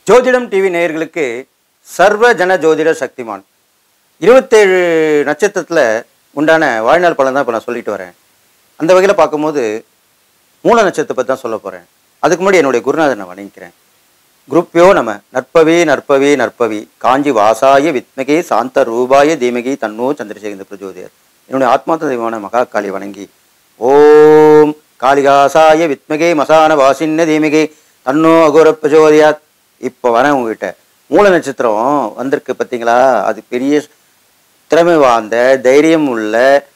ஜோதிடம் டிவி நேயர்களுக்கு சர்வ ஜன ஜோதிட சக்திமான் இருபத்தேழு நட்சத்திரத்தில் உண்டான வாழ்நாள் பலன் தான் இப்போ நான் சொல்லிட்டு வரேன் அந்த வகையில் பார்க்கும்போது மூல நட்சத்திரத்தை பற்றி தான் சொல்ல போகிறேன் அதுக்கு முன்னாடி என்னுடைய குருநாதர் நான் வணங்கிக்கிறேன் குருப்பியோ நம நற்பவி நற்பவி நற்பவி காஞ்சி வாசாய வித்மகே சாந்த ரூபாய தீமகி தன்னோ சந்திரசேகர பிரஜோதியர் என்னுடைய ஆத்மார்த்த தெய்வமான மகா காளி வணங்கி ஓம் காளிகாசாய வித்மகே மசான வாசின்ன தீமகே தன்னோ அகோர பிரஜோதியாத் இப்போ வரேன் உங்ககிட்ட மூல நட்சத்திரம் வந்திருக்கு பார்த்தீங்களா அது பெரிய திறமை வாய்ந்த தைரியம் உள்ள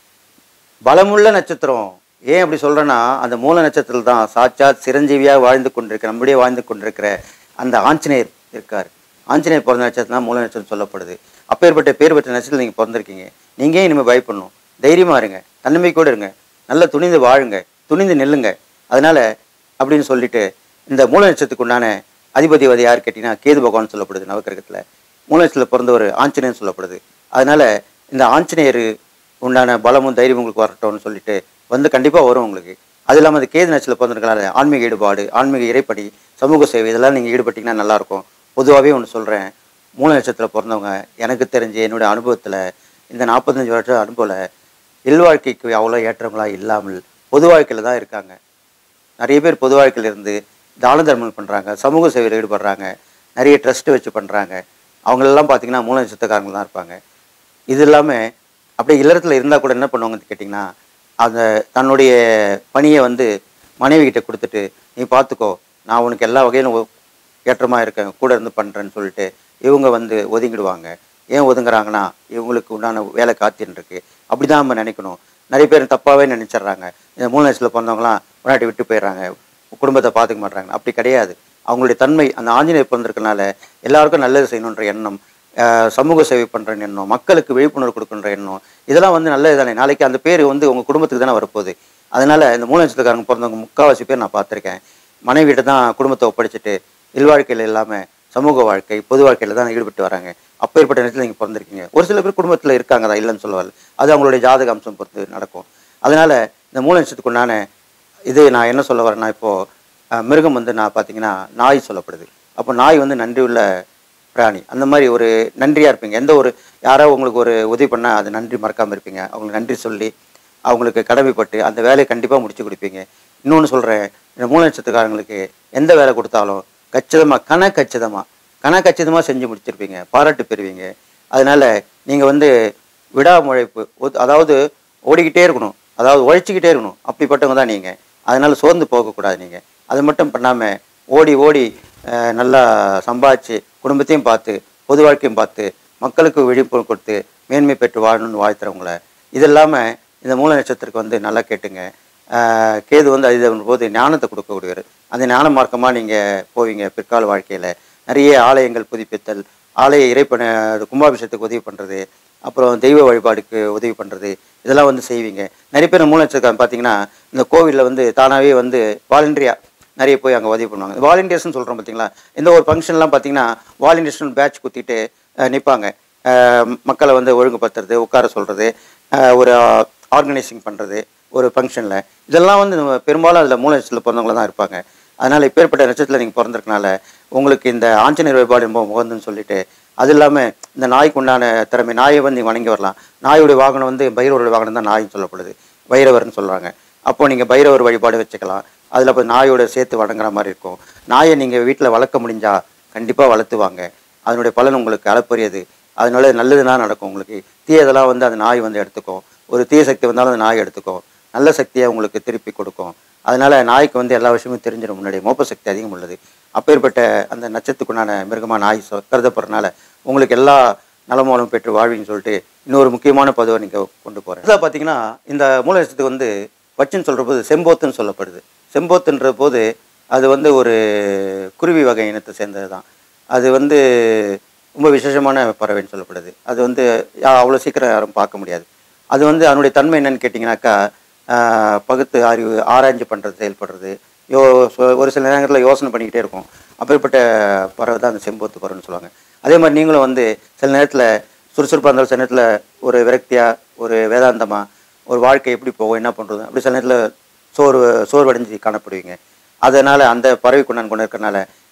பலமுள்ள நட்சத்திரம் ஏன் அப்படி சொல்றேன்னா அந்த மூல நட்சத்திரத்தில் தான் சாட்சாத் சிரஞ்சீவியாக வாழ்ந்து கொண்டிருக்கிற நம்முடைய வாழ்ந்து கொண்டிருக்கிற அந்த ஆஞ்சநேயர் இருக்கார் ஆஞ்சநேயர் பிறந்த நட்சத்திரம் தான் மூல நட்சத்திரம் சொல்லப்படுது அப்பேற்பட்ட பேர் பெற்ற நட்சத்திரத்தில் நீங்கள் பிறந்திருக்கீங்க நீங்கள் ஏன் இனிமேல் பயப்படணும் தைரியமாக இருங்க தன்னம்பிக்கையோடு இருங்க நல்லா துணிந்து வாழுங்க துணிந்து நில்லுங்க அதனால அப்படின்னு சொல்லிட்டு இந்த மூல நட்சத்திரத்துக்கு உண்டான அதிபதி வந்து யார் கேட்டிங்கன்னா கேது பகவான் சொல்லப்படுது நவக்கிரகத்தில் மூல நட்சத்திரத்தில் பிறந்தவர் ஆஞ்சநேயர் சொல்லப்படுது அதனால இந்த ஆஞ்சநேயர் உண்டான பலமும் தைரியம் உங்களுக்கு வரட்டும்னு சொல்லிட்டு வந்து கண்டிப்பாக வரும் உங்களுக்கு அது இல்லாமல் அது கேது நட்சத்திரத்தில் பிறந்திருக்கனால ஆன்மீக ஈடுபாடு ஆன்மீக இறைப்படி சமூக சேவை இதெல்லாம் நீங்கள் ஈடுபட்டீங்கன்னா நல்லாயிருக்கும் பொதுவாகவே ஒன்று சொல்கிறேன் மூல நட்சத்திரத்தில் பிறந்தவங்க எனக்கு தெரிஞ்சு என்னுடைய அனுபவத்தில் இந்த நாற்பத்தஞ்சு வருஷம் அனுபவத்தில் இல்வாழ்க்கைக்கு அவ்வளோ ஏற்றங்களா இல்லாமல் பொது வாழ்க்கையில் தான் இருக்காங்க நிறைய பேர் பொது வாழ்க்கையில் இருந்து தான தர்மம் பண்ணுறாங்க சமூக சேவையில் ஈடுபடுறாங்க நிறைய ட்ரஸ்ட் வச்சு பண்ணுறாங்க அவங்களெல்லாம் பார்த்தீங்கன்னா மூல நட்சத்திரக்காரங்க தான் இருப்பாங்க இது இல்லாமல் அப்படியே இல்லறத்தில் இருந்தால் கூட என்ன பண்ணுவாங்கன்னு கேட்டிங்கன்னா அந்த தன்னுடைய பணியை வந்து மனைவி கிட்ட கொடுத்துட்டு நீ பார்த்துக்கோ நான் உனக்கு எல்லா வகையிலும் ஒ- ஏற்றமா இருக்கேன் கூட இருந்து பண்ணுறேன்னு சொல்லிட்டு இவங்க வந்து ஒதுங்கிடுவாங்க ஏன் ஒதுங்குறாங்கன்னா இவங்களுக்கு உண்டான வேலை காத்தின்னு இருக்கு அப்படி தான் நம்ம நினைக்கணும் நிறைய பேர் தப்பாகவே நினைச்சிடுறாங்க இந்த மூணு வயசில் பிறந்தவங்களாம் முன்னாடி விட்டு போயிடுறாங்க குடும்பத்தை பார்த்துக்க மாட்டாங்க அப்படி கிடையாது அவங்களுடைய தன்மை அந்த ஆஞ்சநேயர் பிறந்திருக்கனால எல்லாருக்கும் நல்லது செய்யணுன்ற எண்ணம் ஆஹ் சமூக சேவை பண்ணுற எண்ணம் மக்களுக்கு விழிப்புணர்வு கொடுக்குன்ற எண்ணம் இதெல்லாம் வந்து நல்லது தானே நாளைக்கு அந்த பேர் வந்து உங்கள் குடும்பத்துக்கு தானே வரப்போகுது அதனால இந்த மூணு நட்சத்திரக்காரங்க பிறந்தவங்க முக்கால்வாசி பேர் நான் பார்த்துருக்கேன் மனைவிட்ட தான் குடும்பத்தை ஒப்படைச்சிட்டு இல்வாழ்க்கையில் இல்லாமல் சமூக வாழ்க்கை பொது வாழ்க்கையில் தான் ஈடுபட்டு வராங்க அப்பேற்பட்ட நேரத்தில் நீங்கள் பிறந்திருக்கீங்க ஒரு சில பேர் குடும்பத்தில் இருக்காங்க தான் இல்லைன்னு சொல்லுவாள் அது அவங்களுடைய ஜாதக அம்சம் பொறுத்து நடக்கும் அதனால இந்த மூல நட்சத்திரத்துக்கு உண்டான இது நான் என்ன சொல்ல வரேன்னா இப்போது அஹ், மிருகம் வந்து நான் பார்த்தீங்கன்னா நாய் சொல்லப்படுது அப்போ நாய் வந்து நன்றி உள்ள பிராணி அந்த மாதிரி ஒரு நன்றியாக இருப்பீங்க எந்த ஒரு யாரோ உங்களுக்கு ஒரு உதவி பண்ணால் அது நன்றி மறக்காமல் இருப்பீங்க அவங்களுக்கு நன்றி சொல்லி அவங்களுக்கு கடமைப்பட்டு அந்த வேலையை கண்டிப்பாக முடிச்சு கொடுப்பீங்க இன்னொன்று சொல்கிறேன் இந்த மூல நட்சத்திரக்காரங்களுக்கு எந்த வேலை கொடுத்தாலும் கச்சிதமாக கன கச்சிதமாக கன கச்சிதமாக செஞ்சு முடிச்சிருப்பீங்க பாராட்டு பெறுவீங்க அதனால நீங்கள் வந்து விடாமுழைப்பு ஒத்- அதாவது ஓடிக்கிட்டே இருக்கணும் அதாவது உழைச்சிக்கிட்டே இருக்கணும் அப்படிப்பட்டவங்க தான் நீங்கள் அதனால சோர்ந்து போகக்கூடாது நீங்கள் அது மட்டும் பண்ணாமல் ஓடி ஓடி அஹ், நல்லா சம்பாதிச்சு குடும்பத்தையும் பார்த்து பொது வாழ்க்கையும் பார்த்து மக்களுக்கு விழிப்புணர்வு கொடுத்து மேன்மை பெற்று வாழணும்னு வாழ்த்துறவங்கள இது இல்லாமல் இந்த மூல நட்சத்திரத்துக்கு வந்து நல்லா கேட்டுங்க அஹ், கேது வந்து அது போது ஞானத்தை கொடுக்கக்கூடியவர் அந்த ஞான மார்க்கமாக நீங்கள் போவீங்க பிற்கால வாழ்க்கையில் நிறைய ஆலயங்கள் புதுப்பித்தல் ஆலய இறைப்பண கும்பாபிஷேகத்துக்கு உதவி பண்ணுறது அப்புறம் தெய்வ வழிபாடுக்கு உதவி பண்ணுறது இதெல்லாம் வந்து செய்வீங்க நிறைய பேர் மூல நட்சத்திரம் பார்த்தீங்கன்னா இந்த கோவிலில் வந்து தானாகவே வந்து வாலண்டரியாக நிறைய போய் அங்கே உதவி பண்ணுவாங்க வாலண்டியர்ஸ்னு சொல்கிறோம் பார்த்தீங்களா இந்த ஒரு ஃபங்க்ஷன்லாம் பார்த்தீங்கன்னா வாலண்டியர்ஸ்னு பேட்ச் குத்திட்டு நிற்பாங்க மக்களை வந்து ஒழுங்குபடுத்துறது உட்கார சொல்கிறது ஒரு ஆர்கனைசிங் பண்ணுறது ஒரு ஃபங்க்ஷனில் இதெல்லாம் வந்து நம்ம பெரும்பாலும் அதில் மூல நட்சத்திரத்தில் பிறந்தவங்கள தான் இருப்பாங்க அதனால் இப்பேற்பட்ட நட்சத்திரத்தில் நீங்கள் பிறந்திருக்கனால உங்களுக்கு இந்த ஆஞ்சநேயர் வழிபாடு ரொம்ப உகந்துன்னு சொல்லிட்டு அது இல்லாமல் இந்த நாய்க்கு உண்டான திறமை நாயை வந்து நீங்கள் வணங்கி வரலாம் நாயுடைய வாகனம் வந்து பைரவருடைய வாகனம் தான் நாயின்னு சொல்லப்படுது பைரவர்னு சொல்கிறாங்க அப்போ நீங்கள் பைரவர் வழிபாடு வச்சுக்கலாம் அதில் இப்போ நாயோட சேர்த்து வணங்குற மாதிரி இருக்கும் நாயை நீங்கள் வீட்டில் வளர்க்க முடிஞ்சா கண்டிப்பாக வளர்த்துவாங்க அதனுடைய பலன் உங்களுக்கு அளப்பரியது அதனால நல்லதுதான் நடக்கும் உங்களுக்கு தீயதெல்லாம் வந்து அந்த நாய் வந்து எடுத்துக்கும் ஒரு தீய சக்தி வந்தாலும் அந்த நாய் எடுத்துக்கும் நல்ல சக்தியை உங்களுக்கு திருப்பி கொடுக்கும் அதனால நாய்க்கு வந்து எல்லா விஷயமும் தெரிஞ்சிடும் முன்னாடி மோப்ப சக்தி அதிகம் உள்ளது அப்பேற்பட்ட அந்த நட்சத்திரத்துக்குண்டான மிருகமாக நாய் சொ- கருதப்படுறதுனால உங்களுக்கு எல்லா நலமோலம் பெற்று வாழ்வின்னு சொல்லிட்டு இன்னொரு முக்கியமான பதுவை நீங்கள் கொண்டு போகிறேன் இதாக பார்த்தீங்கன்னா இந்த மூல நட்சத்திரத்துக்கு வந்து வச்சுன்னு சொல்கிற போது செம்போத்துன்னு சொல்லப்படுது செம்போத்துன்ற போது அது வந்து ஒரு குருவி வகை இனத்தை சேர்ந்தது தான் அது வந்து ரொம்ப விசேஷமான பறவைன்னு சொல்லப்படுது அது வந்து யா- அவ்வளோ சீக்கிரம் யாரும் பார்க்க முடியாது அது வந்து அதனுடைய தன்மை என்னன்னு கேட்டிங்கனாக்கா ஆஹ், பகுத்து அறிவு ஆராய்ச்சி பண்ணுறது செயல்படுறது யோ சொ- ஒரு சில நேரங்களில் யோசனை பண்ணிக்கிட்டே இருக்கும் அப்படிப்பட்ட பறவை தான் அந்த செம்போத்து பறவைன்னு சொல்லுவாங்க அதே மாதிரி நீங்களும் வந்து சில நேரத்தில் சுறுசுறுப்பாக இருந்தாலும் சில நேரத்தில் ஒரு விரக்தியாக ஒரு வேதாந்தமாக ஒரு வாழ்க்கை எப்படி போகும் என்ன பண்ணுறது அப்படி சில நேரத்தில் சோர்வு சோர்வடைஞ்சு காணப்படுவீங்க அதனால் அந்த பறவைக்குண்டான் கொண்டு இருக்கறனால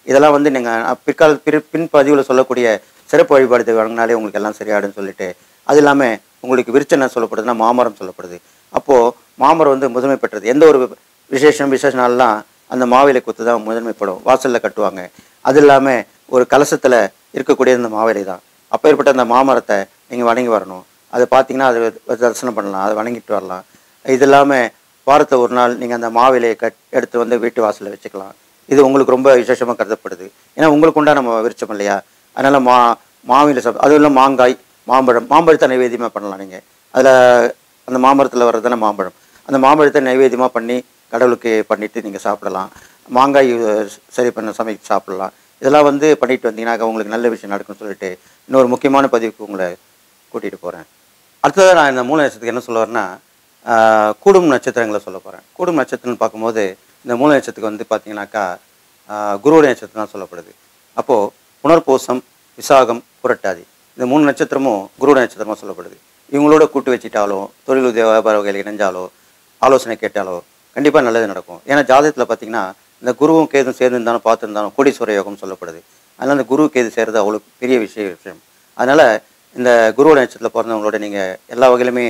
இதெல்லாம் வந்து நீங்கள் பிற்கால பிற பின் பதிவில் சொல்லக்கூடிய சிறப்பு வழிபாடு வழங்கினாலே உங்களுக்கு எல்லாம் சரியாடுன்னு சொல்லிட்டு அது இல்லாமல் உங்களுக்கு விருச்சம் என்ன சொல்லப்படுதுன்னா மாமரம் சொல்லப்படுது அப்போது மாமரம் வந்து முதன்மை பெற்றது எந்த ஒரு விசேஷம் விசேஷ நாள்லாம் அந்த மாவிலை குத்து தான் முதன்மைப்படும் வாசலில் கட்டுவாங்க அது இல்லாமல் ஒரு கலசத்தில் இருக்கக்கூடிய இந்த மாவிலை தான் அப்பேற்பட்ட அந்த மாமரத்தை நீங்கள் வணங்கி வரணும் அதை பார்த்தீங்கன்னா அது தரிசனம் பண்ணலாம் அதை வணங்கிட்டு வரலாம் இது இல்லாமல் வாரத்தில் ஒரு நாள் நீங்கள் அந்த மாவிலையை கட் எடுத்து வந்து வீட்டு வாசலில் வச்சுக்கலாம் இது உங்களுக்கு ரொம்ப விசேஷமாக கருதப்படுது ஏன்னா உங்களுக்கு உண்டா நம்ம விருச்சம் இல்லையா அதனால் மா மாவிலை சாப்பிட அதுவும் இல்லாமல் மாங்காய் மாம்பழம் மாம்பழத்தை நைவேத்தியமாக பண்ணலாம் நீங்கள் அதில் அந்த மாமரத்தில் வர்றது தானே மாம்பழம் அந்த மாம்பழத்தை நைவேத்தியமாக பண்ணி கடவுளுக்கு பண்ணிட்டு நீங்கள் சாப்பிடலாம் மாங்காய் அஹ், சரி பண்ண சமைச்சு சாப்பிடலாம் இதெல்லாம் வந்து பண்ணிட்டு வந்தீங்கன்னா உங்களுக்கு நல்ல விஷயம் நடக்கும்னு சொல்லிட்டு இன்னொரு முக்கியமான பதிவுக்கு உங்களை கூட்டிகிட்டு போகிறேன் அடுத்ததாக நான் இந்த மூல நட்சத்திரத்துக்கு என்ன சொல்ல வரேன்னா ஆஹ், கூடும் நட்சத்திரங்களை சொல்ல போகிறேன் கூடும் நட்சத்திரம்னு பார்க்கும்போது இந்த மூல நட்சத்திரத்துக்கு வந்து பார்த்தீங்கன்னாக்கா ஆஹ், குருவுடைய நட்சத்திரம் தான் சொல்லப்படுது அப்போது புனர்பூசம் விசாகம் புரட்டாதி இந்த மூணு நட்சத்திரமும் குருவுடைய நட்சத்திரமாக சொல்லப்படுது இவங்களோட கூட்டு வச்சிட்டாலோ தொழில் உதவி வியாபார வகையில் இணைஞ்சாலோ ஆலோசனை கேட்டாலோ கண்டிப்பாக நல்லது நடக்கும் ஏன்னா ஜாதகத்தில் பார்த்தீங்கன்னா இந்த குருவும் கேதும் சேர்ந்து இருந்தாலும் பார்த்துருந்தாலும் கோடீஸ்வர யோகம் சொல்லப்படுது அதனால் இந்த குரு கேது சேர்றது அவ்வளோ பெரிய விஷய விஷயம் அதனால் இந்த குருவோட நட்சத்திரத்தில் பிறந்தவங்களோட நீங்கள் எல்லா வகையிலுமே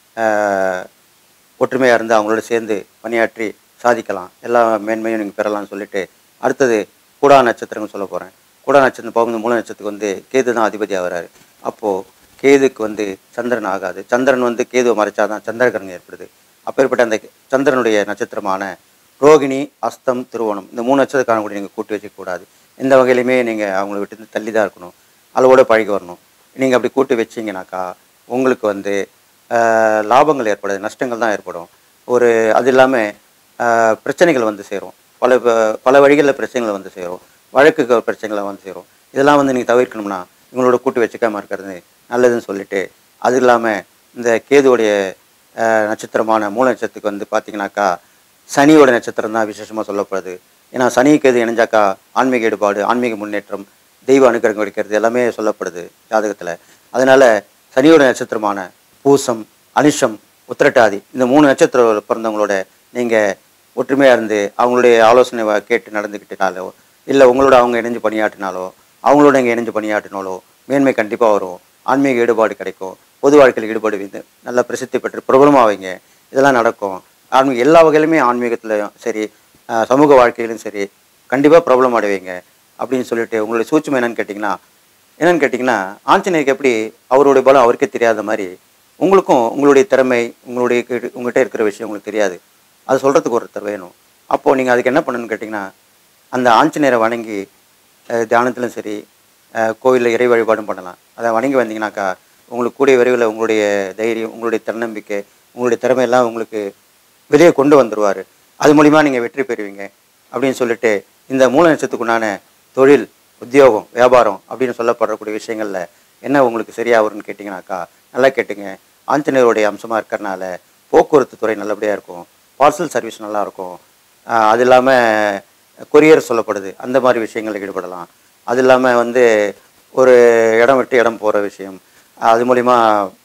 ஒற்றுமையாக இருந்து அவங்களோட சேர்ந்து பணியாற்றி சாதிக்கலாம் எல்லா மேன்மையும் நீங்கள் பெறலாம்னு சொல்லிட்டு அடுத்தது கூடா நட்சத்திரம்னு சொல்ல போகிறேன் கூடா நட்சத்திரம் போகும்போது மூல நட்சத்திரத்துக்கு வந்து கேது தான் அதிபதியாக வராரு அப்போது கேதுக்கு வந்து சந்திரன் ஆகாது சந்திரன் வந்து கேதுவை மறைச்சாதான் சந்திரகிரகணம் ஏற்படுது அப்பேற்பட்ட அந்த சந்திரனுடைய நட்சத்திரமான ரோகிணி அஸ்தம் திருவோணம் இந்த மூணு நட்சத்திரக்காரங்க கூட நீங்கள் கூட்டி வச்சுக்கூடாது எந்த வகையிலுமே நீங்கள் அவங்கள விட்டு தள்ளி தான் இருக்கணும் அளவோட பழகி வரணும் நீங்கள் அப்படி கூட்டி வச்சீங்கனாக்கா உங்களுக்கு வந்து ஆஹ், லாபங்கள் ஏற்படாது நஷ்டங்கள் தான் ஏற்படும் ஒரு அது இல்லாமல் பிரச்சனைகள் வந்து சேரும் பல ப- பல வழிகளில் பிரச்சனைகள் வந்து சேரும் வழக்குகள் பிரச்சனைகளை வந்து சேரும் இதெல்லாம் வந்து நீங்கள் தவிர்க்கணும்னா இவங்களோட கூட்டு வச்சுக்காம இருக்கிறது நல்லதுன்னு சொல்லிட்டு அது இல்லாமல் இந்த கேதுவுடைய ஆஹ், நட்சத்திரமான மூல நட்சத்திரத்துக்கு வந்து பார்த்தீங்கன்னாக்கா சனியோட நட்சத்திரம் தான் விசேஷமாக சொல்லப்படுது ஏன்னா சனி கேது இணைஞ்சாக்கா ஆன்மீக ஈடுபாடு ஆன்மீக முன்னேற்றம் தெய்வ அனுகிரகம் கிடைக்கிறது எல்லாமே சொல்லப்படுது ஜாதகத்தில் அதனால் சனியோட நட்சத்திரமான பூசம் அனிஷம் உத்திரட்டாதி இந்த மூணு நட்சத்திரம் பிறந்தவங்களோட நீங்கள் ஒற்றுமையாக இருந்து அவங்களுடைய ஆலோசனை வ- கேட்டு நடந்துக்கிட்டனாலோ இல்லை உங்களோட அவங்க இணைஞ்சு பணியாற்றினாலோ அவங்களோட இங்கே இணைஞ்சு பணியாற்றினாலோ மேன்மை கண்டிப்பாக வரும் ஆன்மீக ஈடுபாடு கிடைக்கும் பொது வாழ்க்கையில் ஈடுபடுவீங்க நல்ல பிரசித்தி பெற்று பிரபலமாவீங்க இதெல்லாம் நடக்கும் ஆன்மீக எல்லா வகையிலுமே ஆன்மீகத்துலையும் சரி ஆஹ் சமூக வாழ்க்கையிலும் சரி கண்டிப்பாக பிரபலம் அடைவீங்க அப்படின்னு சொல்லிட்டு உங்களுடைய சூட்சம் என்னன்னு கேட்டிங்கன்னா என்னன்னு கேட்டிங்கன்னா ஆஞ்சநேயருக்கு எப்படி அவருடைய பலம் அவருக்கே தெரியாத மாதிரி உங்களுக்கும் உங்களுடைய திறமை உங்களுடைய கிட்ட- உங்ககிட்ட இருக்கிற விஷயம் உங்களுக்கு தெரியாது அது சொல்கிறதுக்கு ஒருத்தர் வேணும் அப்போது நீங்கள் அதுக்கு என்ன பண்ணணும்னு கேட்டிங்கன்னா அந்த ஆஞ்சநேயரை வணங்கி அஹ், தியானத்திலும் சரி கோவிலில் இறை வழிபாடும் பண்ணலாம் அதை வணங்கி வந்தீங்கன்னாக்கா உங்களுக்கு கூடிய விரைவில் உங்களுடைய தைரியம் உங்களுடைய தன்னம்பிக்கை உங்களுடைய திறமையெல்லாம் உங்களுக்கு வெளியே கொண்டு வந்துடுவார் அது மூலிமா நீங்கள் வெற்றி பெறுவீங்க அப்படின்னு சொல்லிட்டு இந்த மூல நட்சத்திரத்துக்குண்டான தொழில் உத்தியோகம் வியாபாரம் அப்படின்னு சொல்லப்படக்கூடிய விஷயங்களில் என்ன உங்களுக்கு சரியா வரும்னு கேட்டிங்கனாக்கா நல்லா கேட்டுங்க ஆஞ்சநேயருடைய அம்சமாக இருக்கிறனால போக்குவரத்து துறை நல்லபடியாக இருக்கும் பார்சல் சர்வீஸ் நல்லா இருக்கும் ஆஹ் அது இல்லாமல் கொரியர் சொல்லப்படுது அந்த மாதிரி விஷயங்களில் ஈடுபடலாம் அது இல்லாமல் வந்து ஒரு இடம் விட்டு இடம் போகிற விஷயம் அது மூலிமா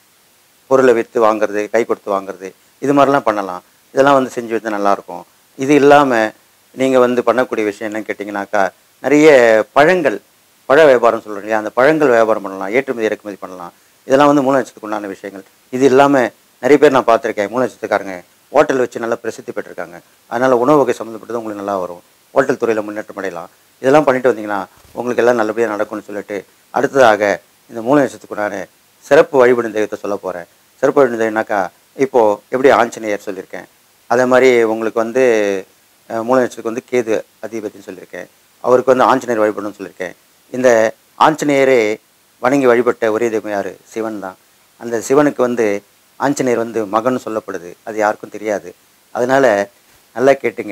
பொருளை விற்று வாங்குறது கை கொடுத்து வாங்குறது இது மாதிரிலாம் பண்ணலாம் இதெல்லாம் வந்து செஞ்சு வச்சா நல்லாயிருக்கும் இது இல்லாமல் நீங்கள் வந்து பண்ணக்கூடிய விஷயம் என்னன்னு கேட்டிங்கனாக்கா நிறைய பழங்கள் பழ வியாபாரம் சொல்கிறோம் இல்லையா அந்த பழங்கள் வியாபாரம் பண்ணலாம் ஏற்றுமதி இறக்குமதி பண்ணலாம் இதெல்லாம் வந்து மூல நட்சத்திரத்துக்கு உண்டான விஷயங்கள் இது இல்லாமல் நிறைய பேர் நான் பார்த்துருக்கேன் மூல நட்சத்திரக்காரங்க ஹோட்டல் வச்சு நல்லா பிரசித்தி பெற்றிருக்காங்க அதனால் உணவு வகை சம்மந்தப்பட்டது உங்களுக்கு நல்லா வரும் ஹோட்டல் துறையில் முன்னேற்றம் அடையலாம் இதெல்லாம் பண்ணிட்டு வந்தீங்கன்னா உங்களுக்கு எல்லாம் நல்லபடியாக நடக்கும்னு சொல்லிட்டு அடுத்ததாக இந்த மூல நட்சத்திரத்துக்குண்டான சிறப்பு வழிபடும் தெய்வத்தை சொல்ல போகிறேன் சிறப்பு வழிபடும் தெய்வம்னாக்கா இப்போது எப்படி ஆஞ்சநேயர் சொல்லியிருக்கேன் அதே மாதிரி உங்களுக்கு வந்து அஹ், மூல நட்சத்திரத்துக்கு வந்து கேது அதிபதினு சொல்லியிருக்கேன் அவருக்கு வந்து ஆஞ்சநேயர் வழிபடணும்னு சொல்லியிருக்கேன் இந்த ஆஞ்சநேயரே வணங்கி வழிபட்ட ஒரே தெய்வம் யார் சிவன் தான் அந்த சிவனுக்கு வந்து ஆஞ்சநேயர் வந்து மகன் சொல்லப்படுது அது யாருக்கும் தெரியாது அதனால நல்லா கேட்டுங்க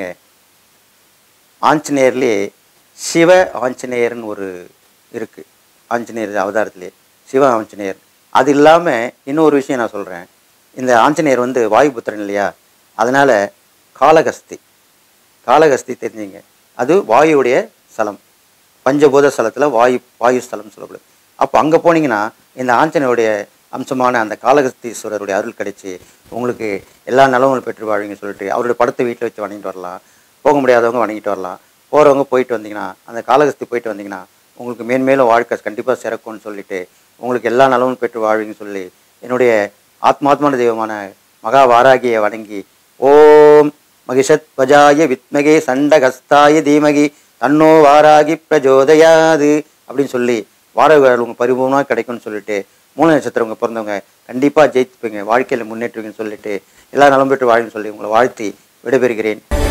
ஆஞ்சநேயர்லேயே சிவ ஆஞ்சநேயர்னு ஒரு இருக்கு ஆஞ்சநேயர் அவதாரத்திலே சிவ ஆஞ்சநேயர் அது இல்லாமல் இன்னொரு விஷயம் நான் சொல்கிறேன் இந்த ஆஞ்சநேயர் வந்து வாயுபுத்திரன் இல்லையா அதனால காளகஸ்தி காளகஸ்தி தெரிஞ்சுங்க அது வாயுடைய ஸ்தலம் பஞ்சபூத ஸ்தலத்தில் வாயு வாயு ஸ்தலம்னு சொல்லப்படுது அப்போ அங்கே போனீங்கன்னா இந்த ஆஞ்சநேயருடைய அம்சமான அந்த காளகஸ்தீஸ்வரருடைய அருள் கிடைச்சி உங்களுக்கு எல்லா நலங்களும் பெற்று வாழ்வீங்கன்னு சொல்லிட்டு அவருடைய படத்தை வீட்டில் வச்சு வணங்கிட்டு வரலாம் போக முடியாதவங்க வணங்கிட்டு வரலாம் போகிறவங்க போயிட்டு வந்தீங்கன்னா அந்த காலகஸ்தி போயிட்டு வந்தீங்கன்னா உங்களுக்கு மேன்மேலும் வாழ்க்கை கண்டிப்பாக சிறக்கும்னு சொல்லிட்டு உங்களுக்கு எல்லா நலமும் பெற்று வாழ்வீங்கன்னு சொல்லி என்னுடைய ஆத்மாத்மான தெய்வமான மகா வாராகியை வணங்கி ஓம் மகிஷத் வஜாய வித்மகே சண்டகஸ்தாய தீமகி தன்னோ வாராகி பிரஜோதயாது அப்படின்னு சொல்லி வாரகர்கள் உங்கள் பரிபூர்ணமாக கிடைக்கும்னு சொல்லிட்டு மூல நட்சத்திரவங்க பிறந்தவங்க கண்டிப்பாக ஜெயித்துப்பீங்க வாழ்க்கையில் முன்னேற்றுவீங்கன்னு சொல்லிட்டு எல்லா நலம் பெற்று வாழுன்னு சொல்லி உங்களை வாழ்த்தி விடைபெறுகிறேன்